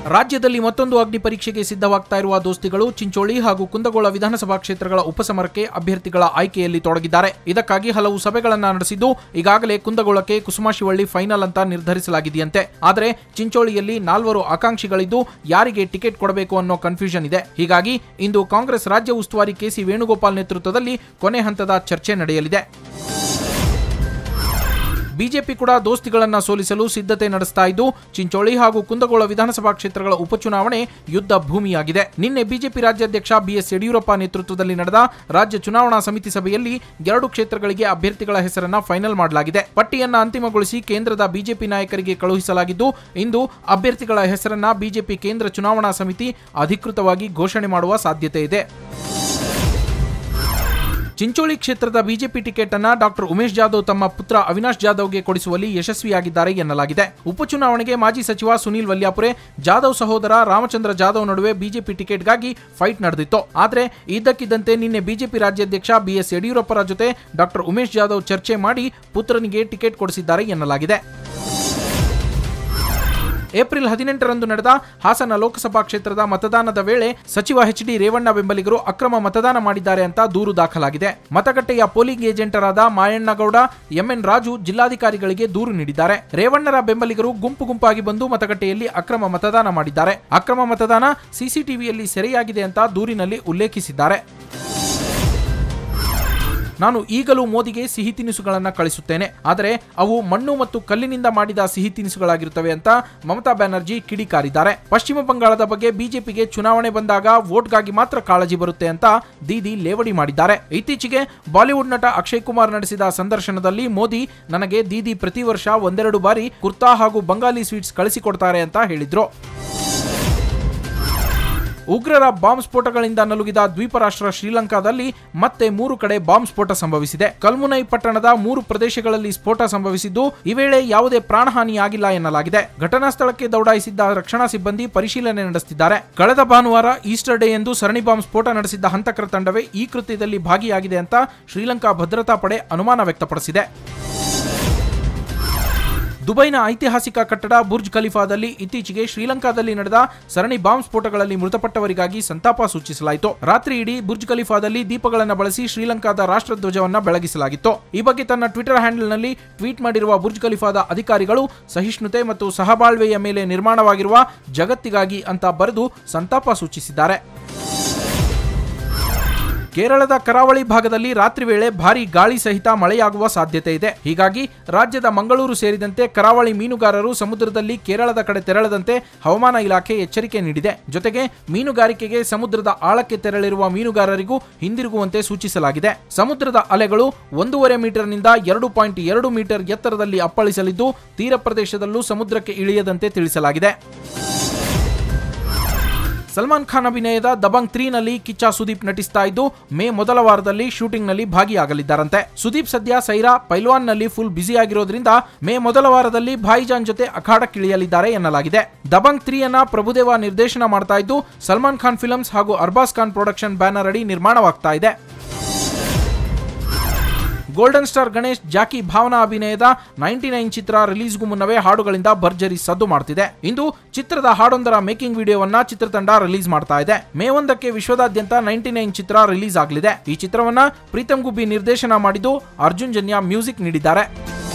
ರಾಜ್ಯದಲ್ಲಿ ಮತ್ತೊಂದು ಅಗ್ನಿ ಪರೀಕ್ಷೆಗೆ ಸಿದ್ಧವಾಗ್ತಾ ಇರುವ ದೋಸ್ತಿಗಳು ಚಿಂಚೋಳಿ ಹಾಗೂ ಕುಂದಗೋಳ ವಿಧಾನಸಭಾ ಕ್ಷೇತ್ರಗಳ ಉಪಸಮರಕ್ಕೆ ಅಭ್ಯರ್ಥಿಗಳ ಆಯ್ಕೆಯಲ್ಲಿ ತೊಡಗಿದ್ದಾರೆ ಇದಕ್ಕಾಗಿ ಹಲವು ಸಭೆಗಳನ್ನ ನಡೆಸಿದ್ದು ಈಗಾಗಲೇ ಕುಂದಗೋಳಕ್ಕೆ ಕುಸುಮಾಶಿವಳ್ಳಿ ಫೈನಲ್ ಅಂತ ನಿರ್ಧರಿಸಲಾಗಿದೆಯಂತೆ ಆದರೆ ಚಿಂಚೋಳಿಯಲ್ಲಿ ನಾಲ್ವರು ಆಕಾಂಕ್ಷಿಗಳಿದ್ದು ಯಾರಿಗೆ ಟಿಕೆಟ್ ಕೊಡಬೇಕು ಅನ್ನೋ ಕನ್ಫ್ಯೂಷನ್ ಇದೆ ಹೀಗಾಗಿ ಇಂದು ಕಾಂಗ್ರೆಸ್ ರಾಜ್ಯ ಉಸ್ತುವಾರಿ ಕೆಸಿ ವೇಣುಗೋಪಾಲ್ ನೇತೃತ್ವದಲ್ಲಿ ಕೊನೆ ಹಂತದ ಚರ್ಚೆ ನಡೆಯಲಿದೆ ಬಿಜೆಪಿ ಕೂಡ ದೋಸ್ತಿಗಳನ್ನ ಸೋಲಿಸಲು ಸಿದ್ಧತೆ ನಡೆಸ್ತಾ ಇದ್ದು ಚಿಂಚೋಳಿ ಹಾಗೂ ಕುಂದಗೋಳ ವಿಧಾನಸಭಾ ಕ್ಷೇತ್ರಗಳ ಉಪಚುನಾವಣೆ ಯುದ್ಧ ಭೂಮಿಯಾಗಿದೆ ನಿನ್ನೆ ಬಿಜೆಪಿ ರಾಜ್ಯಾಧ್ಯಕ್ಷ ಬಿಎಸ್ ಯಡಿಯೂರಪ್ಪ ನೇತೃತ್ವದಲ್ಲಿ ನಡೆದ ರಾಜ್ಯ ಚುನಾವಣಾ ಸಮಿತಿ ಸಭೆಯಲ್ಲಿ ಎರಡು ಕ್ಷೇತ್ರಗಳಿಗೆ ಅಭ್ಯರ್ಥಿಗಳ ಹೆಸರನ್ನ ಫೈನಲ್ ಮಾಡಲಾಗಿದೆ ಪಟ್ಟಿಯನ್ನ ಅಂತಿಮಗೊಳಿಸಿ ಕೇಂದ್ರದ ಬಿಜೆಪಿ ನಾಯಕರಿಗೆ ಕಳುಹಿಸಲಾಗಿದ್ದು ಇಂದು ಅಭ್ಯರ್ಥಿಗಳ ಹೆಸರನ್ನ ಬಿಜೆಪಿ ಕೇಂದ್ರ ಚುನಾವಣಾ ಸಮಿತಿ ಅಧಿಕೃತವಾಗಿ ಘೋಷಣೆ ಮಾಡುವ ಸಾಧ್ಯತೆ ಇದೆ ಚಿಂಚೋಳಿ ಕ್ಷೇತ್ರದ ಬಿಜೆಪಿ ಟಿಕೆಟ್ ಅನ್ನ ಡಾಕ್ಟರ್ ಉಮೇಶ್ ಜಾಧವ್ ತಮ್ಮ ಪುತ್ರ ಅವಿನಾಶ್ ಜಾಧವ್ಗೆ ಕೊಡಿಸುವಲ್ಲಿ ಯಶಸ್ವಿಯಾಗಿದ್ದಾರೆ ಎನ್ನಲಾಗಿದೆ ಉಪಚುನಾವಣೆಗೆ ಮಾಜಿ ಸಚಿವ ಸುನೀಲ್ ವಲ್ಯಾಪುರೆ ಜಾಧವ್ ಸಹೋದರ ರಾಮಚಂದ್ರ ಜಾಧವ್ ನಡುವೆ ಬಿಜೆಪಿ ಟಿಕೆಟ್ಗಾಗಿ ಫೈಟ್ ನಡೆದಿತ್ತು ಆದರೆ ಇದ್ದಕ್ಕಿದ್ದಂತೆ ನಿನ್ನೆ ಬಿಜೆಪಿ ರಾಜ್ಯಾಧ್ಯಕ್ಷ ಬಿಎಸ್ ಯಡಿಯೂರಪ್ಪರ ಜೊತೆ ಡಾಕ್ಟರ್ ಉಮೇಶ್ ಜಾಧವ್ ಚರ್ಚೆ ಮಾಡಿ ಪುತ್ರನಿಗೆ ಟಿಕೆಟ್ ಕೊಡಿಸಿದ್ದಾರೆ ಎನ್ನಲಾಗಿದೆ ಏಪ್ರಿಲ್ ಹದಿನೆಂಟರಂದು ನಡೆದ ಹಾಸನ ಲೋಕಸಭಾ ಕ್ಷೇತ್ರದ ಮತದಾನದ ವೇಳೆ ಸಚಿವ ಎಚ್ ಡಿ ರೇವಣ್ಣ ಬೆಂಬಲಿಗರು ಅಕ್ರಮ ಮತದಾನ ಮಾಡಿದ್ದಾರೆ ಅಂತ ದೂರು ದಾಖಲಾಗಿದೆ ಮತಗಟ್ಟೆಯ ಪೋಲಿಂಗ್ ಏಜೆಂಟರಾದ ಮಾಯಣ್ಣಗೌಡ ಎಂಎನ್ ರಾಜು ಜಿಲ್ಲಾಧಿಕಾರಿಗಳಿಗೆ ದೂರು ನೀಡಿದ್ದಾರೆ ರೇವಣ್ಣರ ಬೆಂಬಲಿಗರು ಗುಂಪು ಗುಂಪಾಗಿ ಬಂದು ಮತಗಟ್ಟೆಯಲ್ಲಿ ಅಕ್ರಮ ಮತದಾನ ಮಾಡಿದ್ದಾರೆ ಅಕ್ರಮ ಮತದಾನ ಸಿಸಿಟಿವಿಯಲ್ಲಿ ಸೆರೆಯಾಗಿದೆ ಅಂತ ದೂರಿನಲ್ಲಿ ಉಲ್ಲೇಖಿಸಿದ್ದಾರೆ ನಾನು ಈಗಲೂ ಮೋದಿಗೆ ಸಿಹಿ ತಿನಿಸುಗಳನ್ನ ಕಳಿಸುತ್ತೇನೆ ಆದರೆ ಅವು ಮಣ್ಣು ಮತ್ತು ಕಲ್ಲಿನಿಂದ ಮಾಡಿದ ಸಿಹಿ ತಿನಿಸುಗಳಾಗಿರುತ್ತವೆ ಅಂತ ಮಮತಾ ಬ್ಯಾನರ್ಜಿ ಕಿಡಿಕಾರಿದ್ದಾರೆ ಪಶ್ಚಿಮ ಬಂಗಾಳದ ಬಗ್ಗೆ ಬಿಜೆಪಿಗೆ ಚುನಾವಣೆ ಬಂದಾಗ ವೋಟ್ಗಾಗಿ ಮಾತ್ರ ಕಾಳಜಿ ಬರುತ್ತೆ ಅಂತ ದೀದಿ ಲೇವಡಿ ಮಾಡಿದ್ದಾರೆ ಇತ್ತೀಚೆಗೆ ಬಾಲಿವುಡ್ ನಟ ಅಕ್ಷಯ್ ಕುಮಾರ್ ನಡೆಸಿದ ಸಂದರ್ಶನದಲ್ಲಿ ಮೋದಿ ನನಗೆ ದೀದಿ ಪ್ರತಿ ವರ್ಷ ಒಂದೆರಡು ಬಾರಿ ಕುರ್ತಾ ಹಾಗೂ ಬಂಗಾಲಿ ಸ್ವೀಟ್ಸ್ ಕಳಿಸಿಕೊಡ್ತಾರೆ ಅಂತ ಹೇಳಿದ್ರು ಉಗ್ರರ ಬಾಂಬ್ ಸ್ಫೋಟಗಳಿಂದ ನಲುಗಿದ ದ್ವೀಪ ರಾಷ್ಟ್ರ ಶ್ರೀಲಂಕಾದಲ್ಲಿ ಮತ್ತೆ ಮೂರು ಕಡೆ ಬಾಂಬ್ ಸ್ಫೋಟ ಸಂಭವಿಸಿದೆ ಕಲ್ಮುನೈ ಪಟ್ಟಣದ ಮೂರು ಪ್ರದೇಶಗಳಲ್ಲಿ ಸ್ಫೋಟ ಸಂಭವಿಸಿದ್ದು ಈ ವೇಳೆ ಯಾವುದೇ ಪ್ರಾಣಹಾನಿಯಾಗಿಲ್ಲ ಎನ್ನಲಾಗಿದೆ ಘಟನಾ ಸ್ಥಳಕ್ಕೆ ದೌಡಾಯಿಸಿದ್ದ ರಕ್ಷಣಾ ಸಿಬ್ಬಂದಿ ಪರಿಶೀಲನೆ ನಡೆಸುತ್ತಿದ್ದಾರೆ ಕಳೆದ ಭಾನುವಾರ ಈಸ್ಟರ್ ಡೇ ಎಂದು ಸರಣಿ ಬಾಂಬ್ ಸ್ಫೋಟ ನಡೆಸಿದ್ದ ಹಂತಕರ ತಂಡವೇ ಈ ಕೃತ್ಯದಲ್ಲಿ ಭಾಗಿಯಾಗಿದೆ ಅಂತ ಶ್ರೀಲಂಕಾ ಭದ್ರತಾ ಪಡೆ ಅನುಮಾನ ವ್ಯಕ್ತಪಡಿಸಿದೆ ದುಬೈನ ಐತಿಹಾಸಿಕ ಕಟ್ಟಡ ಬುರ್ಜ್ ಖಲೀಫಾದಲ್ಲಿ ಇತ್ತೀಚೆಗೆ ಶ್ರೀಲಂಕಾದಲ್ಲಿ ನಡೆದ ಸರಣಿ ಬಾಂಬ್ ಸ್ಫೋಟಗಳಲ್ಲಿ ಮೃತಪಟ್ಟವರಿಗಾಗಿ ಸಂತಾಪ ಸೂಚಿಸಲಾಯಿತು ರಾತ್ರಿ ಇಡೀ ಬುರ್ಜ್ ಖಲೀಫಾದಲ್ಲಿ ದೀಪಗಳನ್ನು ಬಳಸಿ ಶ್ರೀಲಂಕಾದ ರಾಷ್ಟ್ರಧ್ವಜವನ್ನ ಬೆಳಗಿಸಲಾಗಿತ್ತು ಈ ಬಗ್ಗೆ ತನ್ನ ಟ್ವಿಟರ್ ಹ್ಯಾಂಡಲ್ನಲ್ಲಿ ಟ್ವೀಟ್ ಮಾಡಿರುವ ಬುರ್ಜ್ ಖಲೀಫಾದ ಅಧಿಕಾರಿಗಳು ಸಹಿಷ್ಣುತೆ ಮತ್ತು ಸಹಬಾಳ್ವೆಯ ಮೇಲೆ ನಿರ್ಮಾಣವಾಗಿರುವ ಜಗತ್ತಿಗಾಗಿ ಅಂತ ಬರೆದು ಸಂತಾಪ ಸೂಚಿಸಿದ್ದಾರೆ ಕೇರಳದ ಕರಾವಳಿ ಭಾಗದಲ್ಲಿ ರಾತ್ರಿ ವೇಳೆ ಭಾರೀ ಗಾಳಿ ಸಹಿತ ಮಳೆಯಾಗುವ ಸಾಧ್ಯತೆ ಇದೆ ಹೀಗಾಗಿ ರಾಜ್ಯದ ಮಂಗಳೂರು ಸೇರಿದಂತೆ ಕರಾವಳಿ ಮೀನುಗಾರರು ಸಮುದ್ರದಲ್ಲಿ ಕೇರಳದ ಕಡೆ ತೆರಳದಂತೆ ಹವಾಮಾನ ಇಲಾಖೆ ಎಚ್ಚರಿಕೆ ನೀಡಿದೆ ಜೊತೆಗೆ ಮೀನುಗಾರಿಕೆಗೆ ಸಮುದ್ರದ ಆಳಕ್ಕೆ ತೆರಳಿರುವ ಮೀನುಗಾರರಿಗೂ ಹಿಂದಿರುಗುವಂತೆ ಸೂಚಿಸಲಾಗಿದೆ ಸಮುದ್ರದ ಅಲೆಗಳು ಒಂದೂವರೆ ಮೀಟರ್ನಿಂದ ಎರಡು ಪಾಯಿಂಟ್ ಎರಡು ಮೀಟರ್ ಎತ್ತರದಲ್ಲಿ ಅಪ್ಪಳಿಸಲಿದ್ದು ತೀರ ಪ್ರದೇಶದಲ್ಲೂ ಸಮುದ್ರಕ್ಕೆ ಇಳಿಯದಂತೆ ತಿಳಿಸಲಾಗಿದೆ ಸಲ್ಮಾನ್ ಖಾನ್ ಅಭಿನಯದ ದಬಂಗ್ ತ್ರೀನಲ್ಲಿ ಕಿಚ್ಚ ಸುದೀಪ್ ನಟಿಸ್ತಾ ಇದ್ದು ಮೇ ಮೊದಲ ವಾರದಲ್ಲಿ ಶೂಟಿಂಗ್ನಲ್ಲಿ ಭಾಗಿಯಾಗಲಿದ್ದಾರಂತೆ ಸುದೀಪ್ ಸದ್ಯ ಸೈರಾ ಪೈಲ್ವಾನ್ನಲ್ಲಿ ಫುಲ್ ಬ್ಯುಸಿಯಾಗಿರೋದ್ರಿಂದ ಮೇ ಮೊದಲ ವಾರದಲ್ಲಿ ಭಾಯಿಜಾನ್ ಜೊತೆ ಅಖಾಡಕ್ಕಿಳಿಯಲಿದ್ದಾರೆ ಎನ್ನಲಾಗಿದೆ ದಬಂಗ್ ತ್ರೀಯನ್ನ ಪ್ರಭುದೇವ ನಿರ್ದೇಶನ ಮಾಡ್ತಾ ಇದ್ದು ಸಲ್ಮಾನ್ ಖಾನ್ ಫಿಲ್ಮ್ಸ್ ಹಾಗೂ ಅರ್ಬಾಸ್ ಖಾನ್ ಪ್ರೊಡಕ್ಷನ್ ಬ್ಯಾನರ್ ಅಡಿ ನಿರ್ಮಾಣವಾಗ್ತಾ ಇದೆ ಗೋಲ್ಡನ್ ಸ್ಟಾರ್ ಗಣೇಶ್ ಜಾಕಿ ಭಾವನಾ ಅಭಿನಯದ ನೈಂಟಿ ನೈನ್ ಚಿತ್ರ ರಿಲೀಸ್ಗೂ ಮುನ್ನವೇ ಹಾಡುಗಳಿಂದ ಭರ್ಜರಿ ಸದ್ದು ಮಾಡ್ತಿದೆ ಇಂದು ಚಿತ್ರದ ಹಾಡೊಂದರ ಮೇಕಿಂಗ್ ವಿಡಿಯೋವನ್ನ ಚಿತ್ರತಂಡ ರಿಲೀಸ್ ಮಾಡ್ತಾ ಇದೆ ಮೇ ಒಂದಕ್ಕೆ ವಿಶ್ವದಾದ್ಯಂತ ನೈಂಟಿ ನೈನ್ ಚಿತ್ರ ರಿಲೀಸ್ ಆಗಲಿದೆ ಈ ಚಿತ್ರವನ್ನ ಪ್ರೀತಮ್ ಗುಬ್ಬಿ ನಿರ್ದೇಶನ ಮಾಡಿದ್ದು ಅರ್ಜುನ್ ಜನ್ಯ ಮ್ಯೂಸಿಕ್ ನೀಡಿದ್ದಾರೆ